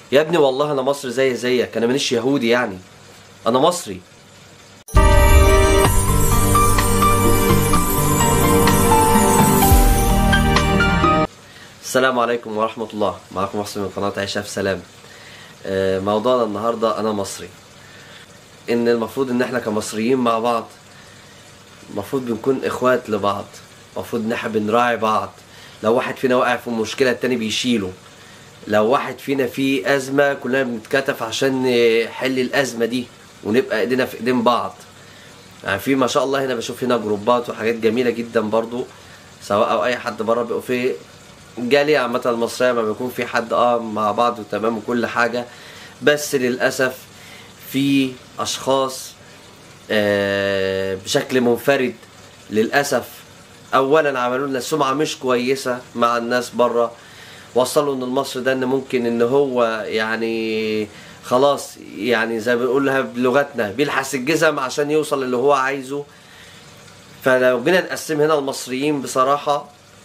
يا ابني والله انا مصري زي زيك انا مانيش يهودي يعني انا مصري السلام عليكم ورحمة الله معكم محسن من قناة عيشة في سلام آه، موضوعنا النهاردة أنا مصري إن المفروض إن إحنا كمصريين مع بعض المفروض بنكون إخوات لبعض المفروض إن إحنا بنراعي بعض لو واحد فينا واقع في مشكلة التاني بيشيله لو واحد فينا في أزمة كلنا بنتكاتف عشان نحل الأزمة دي ونبقى إيدينا في إيدين بعض يعني في ما شاء الله هنا بشوف هنا جروبات وحاجات جميلة جدا برضو سواء أو أي حد بره بيبقوا في جالية عامة المصرية ما بيكون في حد اه مع بعض وتمام وكل حاجة بس للأسف في أشخاص آه بشكل منفرد للأسف أولا عملوا لنا سمعة مش كويسة مع الناس بره وصلوا ان المصري ده ان ممكن ان هو يعني خلاص يعني زي ما بنقولها بلغتنا بيلحس الجزم عشان يوصل اللي هو عايزه فلو جينا نقسم هنا المصريين بصراحة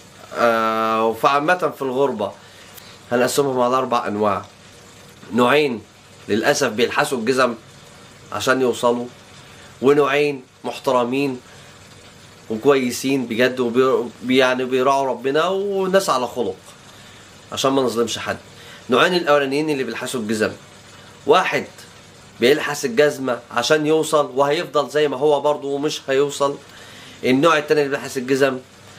آه وفعامة في الغربة هنقسمهم على أربع أنواع نوعين للأسف بيلحسوا الجزم عشان يوصلوا ونوعين محترمين وكويسين بجد وبي يعني بيراعوا ربنا وناس على خلق عشان ما نظلمش حد نوعين الاولانيين اللي بيلحسوا الجزم واحد بيلحس الجزمة عشان يوصل وهيفضل زي ما هو برضه ومش هيوصل النوع التاني اللي بيلحس الجزم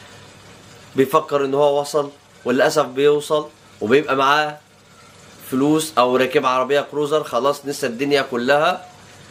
بيفكر ان هو وصل وللاسف بيوصل وبيبقى معاه فلوس او راكب عربية كروزر خلاص نسى الدنيا كلها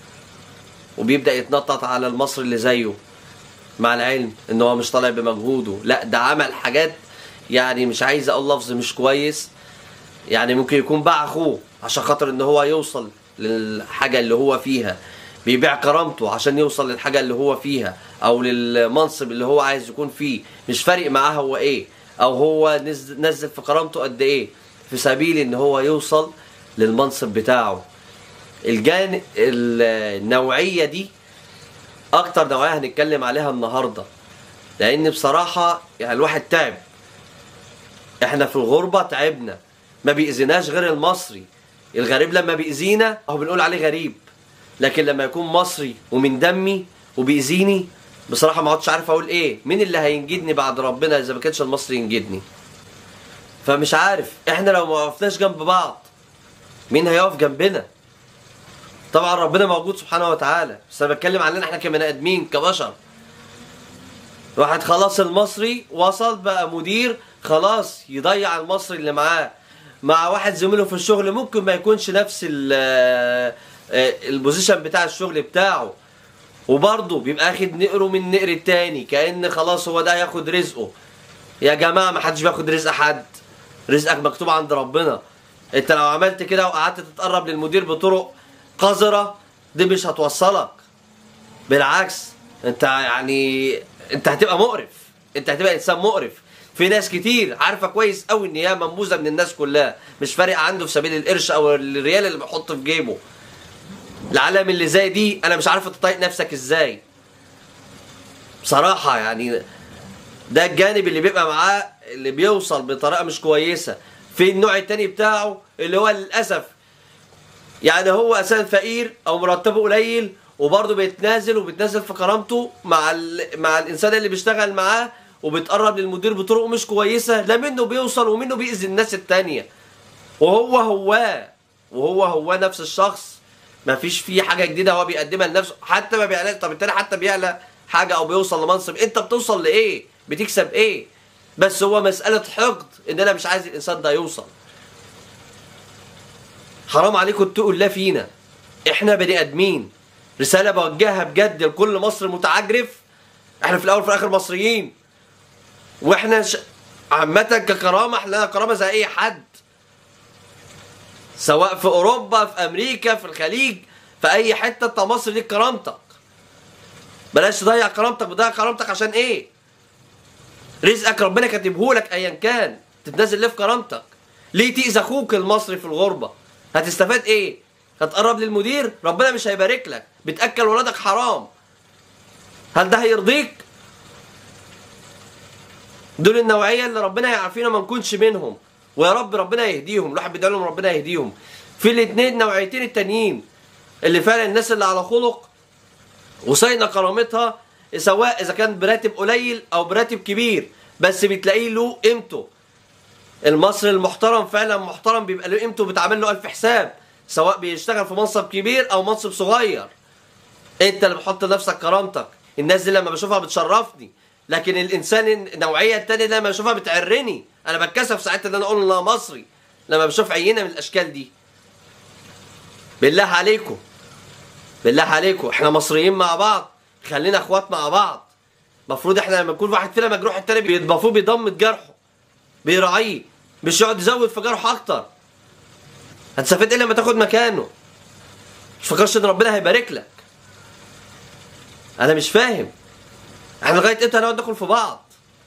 وبيبدأ يتنطط على المصري اللي زيه مع العلم ان هو مش طالع بمجهوده لا ده عمل حاجات يعني مش عايز اقول لفظ مش كويس يعني ممكن يكون باع اخوه عشان خاطر ان هو يوصل للحاجه اللي هو فيها بيبيع كرامته عشان يوصل للحاجه اللي هو فيها او للمنصب اللي هو عايز يكون فيه مش فارق معاه هو ايه او هو نزل, نزل في كرامته قد ايه في سبيل ان هو يوصل للمنصب بتاعه الجان النوعيه دي اكتر نوعيه هنتكلم عليها النهارده لان بصراحه يعني الواحد تعب احنا في الغربة تعبنا ما بيأذيناش غير المصري الغريب لما بيأذينا اهو بنقول عليه غريب لكن لما يكون مصري ومن دمي وبيأذيني بصراحة ما عدتش عارف اقول ايه مين اللي هينجدني بعد ربنا اذا ما كانش المصري ينجدني فمش عارف احنا لو ما وقفناش جنب بعض مين هيقف جنبنا طبعا ربنا موجود سبحانه وتعالى بس انا بتكلم عننا احنا كبني ادمين كبشر واحد خلاص المصري وصل بقى مدير خلاص يضيع المصري اللي معاه مع واحد زميله في الشغل ممكن ما يكونش نفس البوزيشن بتاع الشغل بتاعه وبرضه بيبقى اخد نقره من نقر التاني كأن خلاص هو ده هياخد رزقه يا جماعة ما حدش بياخد رزق حد رزقك مكتوب عند ربنا انت لو عملت كده وقعدت تتقرب للمدير بطرق قذرة دي مش هتوصلك بالعكس انت يعني انت هتبقى مقرف انت هتبقى انسان مقرف في ناس كتير عارفه كويس قوي ان هي منبوذه من الناس كلها مش فارق عنده في سبيل القرش او الريال اللي بيحطه في جيبه العالم اللي زي دي انا مش عارفه تطيق نفسك ازاي بصراحه يعني ده الجانب اللي بيبقى معاه اللي بيوصل بطريقه مش كويسه في النوع التاني بتاعه اللي هو للاسف يعني هو اساسا فقير او مرتبه قليل وبرضه بيتنازل وبيتنازل في كرامته مع مع الانسان اللي بيشتغل معاه وبيتقرب للمدير بطرق مش كويسه لا منه بيوصل ومنه بيأذي الناس التانية وهو هو وهو هو نفس الشخص ما فيش فيه حاجه جديده هو بيقدمها لنفسه حتى ما بيعلاش طب التاني حتى بيعلى حاجه او بيوصل لمنصب انت بتوصل لايه بتكسب ايه بس هو مساله حقد ان انا مش عايز الانسان ده يوصل حرام عليكم اتقوا الله فينا احنا بني ادمين رساله بوجهها بجد لكل مصر متعجرف احنا في الاول وفي الاخر مصريين واحنا ش... عامة ككرامة احنا كرامة زي اي حد سواء في اوروبا في امريكا في الخليج في اي حتة انت مصر ليك كرامتك بلاش تضيع كرامتك بتضيع كرامتك عشان ايه رزقك ربنا كاتبهولك ايا كان تتنازل ليه في كرامتك ليه تأذي اخوك المصري في الغربة هتستفاد ايه هتقرب للمدير ربنا مش هيبارك لك بتاكل ولادك حرام هل ده هيرضيك دول النوعيه اللي ربنا يعافينا ما نكونش منهم ويا رب ربنا يهديهم الواحد بيدعي لهم ربنا يهديهم في الاثنين نوعيتين التانيين اللي فعلا الناس اللي على خلق وصاينه كرامتها سواء اذا كان براتب قليل او براتب كبير بس بتلاقيه له قيمته المصري المحترم فعلا محترم بيبقى له قيمته بتعمل له الف حساب سواء بيشتغل في منصب كبير او منصب صغير انت اللي بتحط لنفسك كرامتك الناس دي لما بشوفها بتشرفني لكن الانسان النوعيه التانية لما بشوفها بتعرني انا بتكسف ساعتها ان انا اقول ان انا مصري لما بشوف عينه من الاشكال دي بالله عليكم بالله عليكم احنا مصريين مع بعض خلينا اخوات مع بعض المفروض احنا لما يكون واحد فينا مجروح التاني بيضبطوه بيضمد جرحه بيراعيه مش يقعد يزود في جرحه اكتر هتستفيد ايه لما تاخد مكانه مش فكرش ان ربنا هيبارك لك انا مش فاهم احنا لغايه امتى هنقعد ندخل في بعض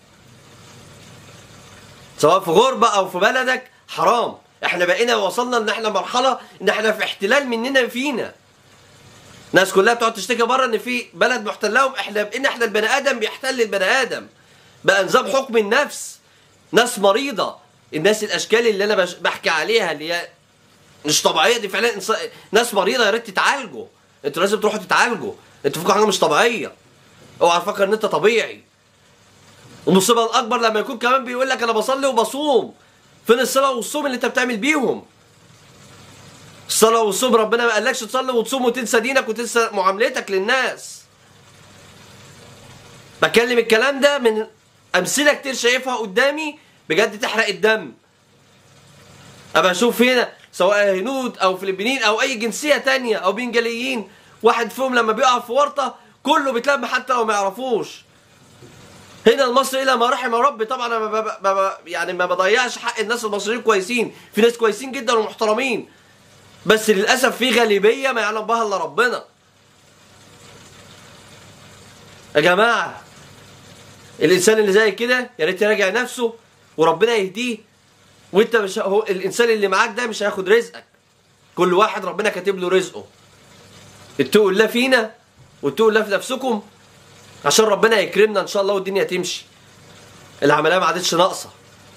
سواء في غربه او في بلدك حرام احنا بقينا وصلنا ان احنا مرحله ان احنا في احتلال مننا فينا الناس كلها بتقعد تشتكي بره ان في بلد محتلهم احنا بقينا احنا البني ادم بيحتل البني ادم بقى نظام حكم النفس ناس مريضه الناس الاشكال اللي انا بش- بحكي عليها اللي هي مش طبيعيه دي فعلا إنس- ناس مريضه يا ريت تتعالجوا انتوا لازم تروحوا تتعالجوا انتوا فيكم حاجه مش طبيعيه اوعى تفكر ان انت طبيعي والمصيبه الاكبر لما يكون كمان بيقول لك انا بصلي وبصوم فين الصلاه والصوم اللي انت بتعمل بيهم الصلاه والصوم ربنا ما قالكش تصلي وتصوم وتنسى دينك وتنسى معاملتك للناس بكلم الكلام ده من امثله كتير شايفها قدامي بجد تحرق الدم ابقى اشوف هنا سواء هنود او فلبينيين او اي جنسيه تانية او بنجاليين واحد فيهم لما بيقع في ورطه كله بيتلم حتى لو ما يعرفوش هنا المصري الى ما رحم ربي طبعا انا ما ب- ما ب- يعني ما بضيعش حق الناس المصريين كويسين في ناس كويسين جدا ومحترمين بس للاسف في غالبيه ما يعلم بها الا ربنا يا جماعه الانسان اللي زي كده يا ريت يراجع نفسه وربنا يهديه وانت مش هو الانسان اللي معاك ده مش هياخد رزقك كل واحد ربنا كاتب له رزقه اتقوا الله فينا واتقوا الله في نفسكم عشان ربنا يكرمنا ان شاء الله والدنيا تمشي العمليه ما عادتش ناقصه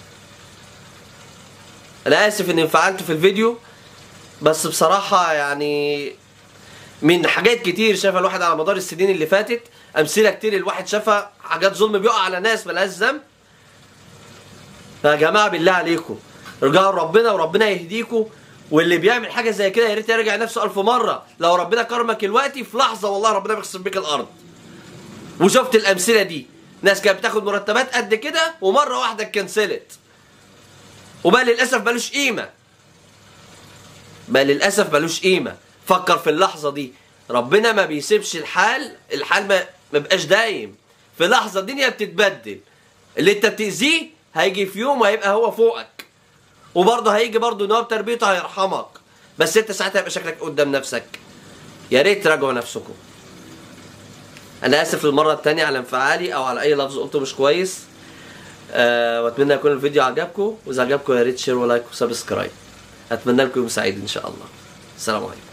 انا اسف اني انفعلت في الفيديو بس بصراحه يعني من حاجات كتير شافها الواحد على مدار السنين اللي فاتت امثله كتير الواحد شافها حاجات ظلم بيقع على ناس ملهاش ذنب فيا جماعه بالله عليكم ارجعوا لربنا وربنا يهديكم واللي بيعمل حاجه زي كده يا ريت يرجع نفسه ألف مره لو ربنا كرمك دلوقتي في لحظه والله ربنا بيخسر بيك الارض وشفت الامثله دي ناس كانت بتاخد مرتبات قد كده ومره واحده اتكنسلت وبقى للاسف ملوش قيمه بقى للاسف ملوش قيمه فكر في اللحظه دي ربنا ما بيسيبش الحال الحال ما ما بقاش دايم في لحظه الدنيا بتتبدل اللي انت بتاذيه هيجي في يوم وهيبقى هو فوقك وبرضه هيجي برضه نواب تربيته هيرحمك بس انت ساعتها هيبقى شكلك قدام نفسك يا ريت تراجعوا نفسكم انا اسف للمره الثانيه على انفعالي او على اي لفظ قلته مش كويس أه واتمنى يكون الفيديو عجبكم واذا عجبكم يا ريت شير ولايك وسبسكرايب اتمنى لكم يوم سعيد ان شاء الله السلام عليكم